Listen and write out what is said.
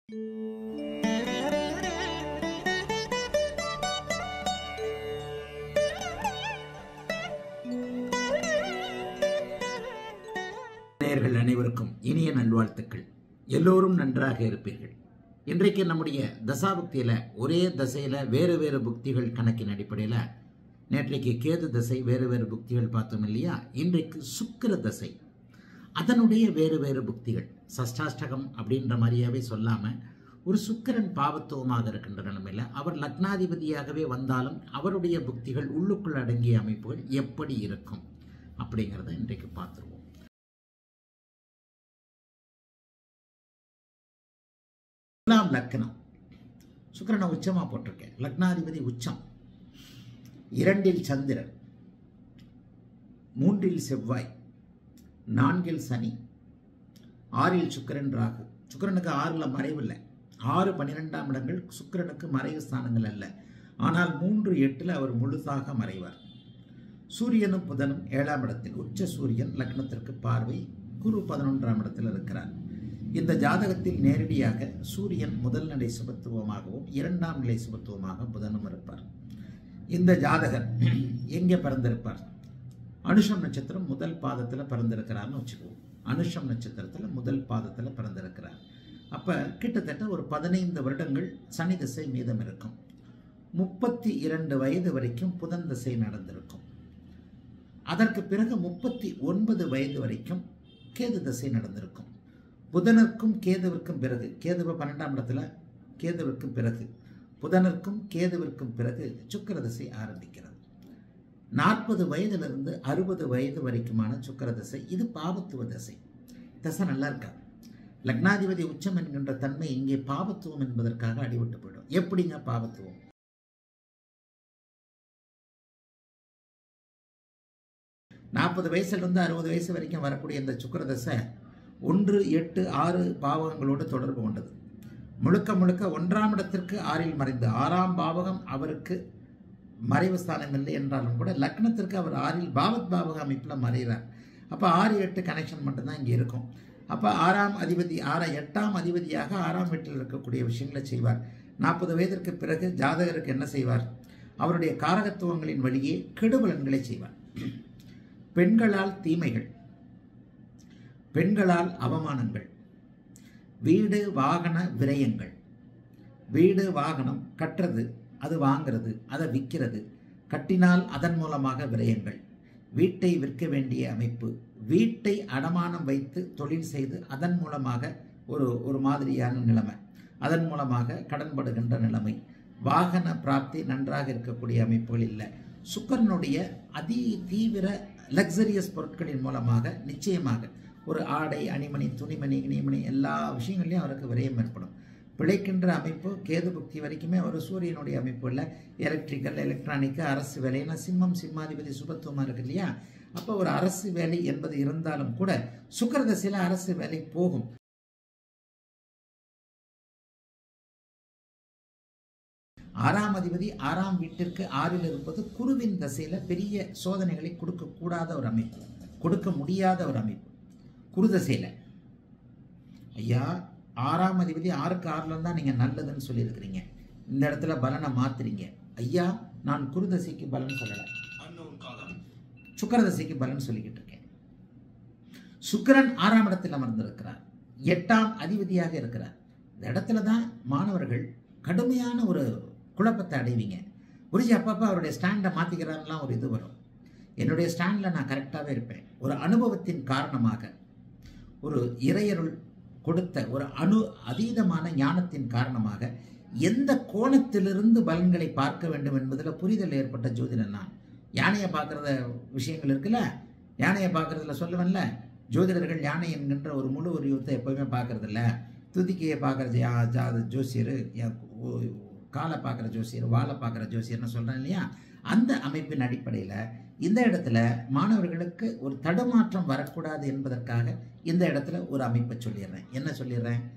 நேயர்கள் அனைவருக்கும் இனிய நல்வாழ்த்துக்கள் எல்லோரும் நன்றாக இருப்பீர்கள் இன்றைக்கு நம்முடைய தசாபுக்தியில் ஒரே தசையில் வேறு வேறு புக்திகள் கணக்கின் அடிப்படையில் நேற்றைக்கு கேது தசை வேறு வேறு புக்திகள் பார்த்தோம் இல்லையா இன்றைக்கு சுக்கிர தசை அதனுடைய வேறு வேறு புக்திகள் சஷ்டாஷ்டகம் அப்படின்ற மாதிரியாவே சொல்லாமல் ஒரு சுக்கிரன் பாவத்துவமாக இருக்கின்ற நிலைமையில் அவர் லக்னாதிபதியாகவே வந்தாலும் அவருடைய புக்திகள் உள்ளுக்குள் அடங்கிய அமைப்புகள் எப்படி இருக்கும் அப்படிங்கிறத இன்றைக்கு பார்த்துருவோம் முதலாம் லக்னம் சுக்கிரனை உச்சமா போட்டிருக்கேன் லக்னாதிபதி உச்சம் இரண்டில் சந்திரன் மூன்றில் செவ்வாய் நான்கில் சனி ஆறில் சுக்கிரன் ராகு சுக்கிரனுக்கு ஆறில் மறைவில்லை ஆறு பன்னிரெண்டாம் இடங்கள் சுக்கிரனுக்கு மறைவு ஸ்தானங்கள் அல்ல ஆனால் மூன்று எட்டில் அவர் முழுதாக மறைவார் சூரியனும் புதனும் ஏழாம் இடத்தில் உச்ச சூரியன் லக்னத்திற்கு பார்வை குரு பதினொன்றாம் இடத்தில் இருக்கிறார் இந்த ஜாதகத்தில் நேரடியாக சூரியன் முதல் நிலை சுபத்துவமாகவும் இரண்டாம் நிலை சுபத்துவமாக புதனும் இருப்பார் இந்த ஜாதகர் எங்கே பிறந்திருப்பார் அனுஷம் நட்சத்திரம் முதல் பாதத்தில் பிறந்திருக்கிறார்னு வச்சுக்குவோம் அனுஷம் நட்சத்திரத்தில் முதல் பாதத்தில் பிறந்திருக்கிறார் அப்போ கிட்டத்தட்ட ஒரு பதினைந்து வருடங்கள் சனி திசை மீதம் இருக்கும் முப்பத்தி இரண்டு வயது வரைக்கும் புதன் திசை நடந்திருக்கும் அதற்கு பிறகு முப்பத்தி ஒன்பது வயது வரைக்கும் கேது திசை நடந்திருக்கும் புதனுக்கும் கேதுவிற்கும் பிறகு கேதுவ பன்னெண்டாம் இடத்துல கேதுவிற்கும் பிறகு புதனுக்கும் கேதுவிற்கும் பிறகு சுக்கர திசை ஆரம்பிக்கிறது நாற்பது வயதிலிருந்து அறுபது வயது வரைக்குமான சுக்கர திசை இது பாவத்துவ திசை திசை நல்லா இருக்கா லக்னாதிபதி உச்சம் என்கின்ற தன்மை இங்கே பாவத்துவம் என்பதற்காக அடிபட்டு போயிடும் எப்படிங்க பாவத்துவம் நாற்பது வயசுலேருந்து அறுபது வயசு வரைக்கும் வரக்கூடிய இந்த சுக்கர தசை ஒன்று எட்டு ஆறு பாவகங்களோடு தொடர்பு கொண்டது முழுக்க முழுக்க ஒன்றாம் இடத்திற்கு ஆறில் மறைந்து ஆறாம் பாவகம் அவருக்கு மறைவு ஸ்தானம் இல்லை என்றாலும் கூட லக்னத்திற்கு அவர் ஆறில் பாவத் பாவக அமைப்பில் மறைகிறார் அப்போ ஆறு எட்டு கனெக்ஷன் மட்டும்தான் இங்கே இருக்கும் அப்போ ஆறாம் அதிபதி ஆறா எட்டாம் அதிபதியாக ஆறாம் வீட்டில் இருக்கக்கூடிய விஷயங்களை செய்வார் நாற்பது வயதிற்கு பிறகு ஜாதகருக்கு என்ன செய்வார் அவருடைய காரகத்துவங்களின் வழியே கெடுபலன்களை செய்வார் பெண்களால் தீமைகள் பெண்களால் அவமானங்கள் வீடு வாகன விரயங்கள் வீடு வாகனம் கட்டுறது அது வாங்கிறது அதை விற்கிறது கட்டினால் அதன் மூலமாக விரயங்கள் வீட்டை விற்க வேண்டிய அமைப்பு வீட்டை அடமானம் வைத்து தொழில் செய்து அதன் மூலமாக ஒரு ஒரு மாதிரியான நிலைமை அதன் மூலமாக கடன்படுகின்ற நிலைமை வாகன பிராப்தி நன்றாக இருக்கக்கூடிய அமைப்புகள் இல்லை சுக்கரனுடைய அதி தீவிர லக்ஸரியஸ் பொருட்களின் மூலமாக நிச்சயமாக ஒரு ஆடை அணிமணி துணிமணி இனிமணி எல்லா விஷயங்கள்லையும் அவருக்கு விரயம் ஏற்படும் பிழைக்கின்ற அமைப்பு கேது புக்தி வரைக்குமே ஒரு சூரியனுடைய அமைப்பு இல்லை எலக்ட்ரிக்கல் எலக்ட்ரானிக்கு அரசு வேலைன்னா சிம்மம் சிம்மாதிபதி சுபத்துவமாக இருக்கு இல்லையா அப்போ ஒரு அரசு வேலை என்பது இருந்தாலும் கூட சுக்கரதசையில் அரசு வேலை போகும் ஆறாம் அதிபதி ஆறாம் வீட்டிற்கு ஆறில் இருப்பது குருவின் தசையில் பெரிய சோதனைகளை கொடுக்கக்கூடாத ஒரு அமைப்பு கொடுக்க முடியாத ஒரு அமைப்பு குரு தசையில் ஐயா ஆறாம் அதிபதி ஆறுக்கு ஆறில் தான் நீங்கள் நல்லதுன்னு சொல்லியிருக்கிறீங்க இந்த இடத்துல பலனை மாத்துறீங்க ஐயா நான் குரு தசைக்கு பலன் சொல்லலை சுக்கர தசைக்கு பலன் சொல்லிக்கிட்டு இருக்கேன் சுக்கரன் ஆறாம் இடத்தில் அமர்ந்திருக்கிறார் எட்டாம் அதிபதியாக இருக்கிறார் இந்த இடத்துல தான் மாணவர்கள் கடுமையான ஒரு குழப்பத்தை அடைவீங்க குருஜி அப்பப்போ அவருடைய ஸ்டாண்டை மாற்றிக்கிறாருலாம் ஒரு இது வரும் என்னுடைய ஸ்டாண்டில் நான் கரெக்டாகவே இருப்பேன் ஒரு அனுபவத்தின் காரணமாக ஒரு இறையருள் கொடுத்த ஒரு அணு அதீதமான ஞானத்தின் காரணமாக எந்த கோணத்திலிருந்து பலன்களை பார்க்க வேண்டும் என்பதில் புரிதல் ஏற்பட்ட ஜோதிடன் நான் யானையை பார்க்குறத விஷயங்கள் இருக்குல்ல யானையை பார்க்குறதுல சொல்லுவேன்ல ஜோதிடர்கள் யானை என்கின்ற ஒரு முழு உருவத்தை எப்போவுமே பார்க்கறதில்ல துதிக்கையை பார்க்குற ஜோசியர் காலை பார்க்குற ஜோசியர் வாழை பார்க்குற ஜோசியர்னு சொல்கிறேன் இல்லையா அந்த அமைப்பின் அடிப்படையில் இந்த இடத்துல மாணவர்களுக்கு ஒரு தடுமாற்றம் வரக்கூடாது என்பதற்காக இந்த இடத்துல ஒரு அமைப்பை சொல்லிடுறேன் என்ன சொல்லிடுறேன்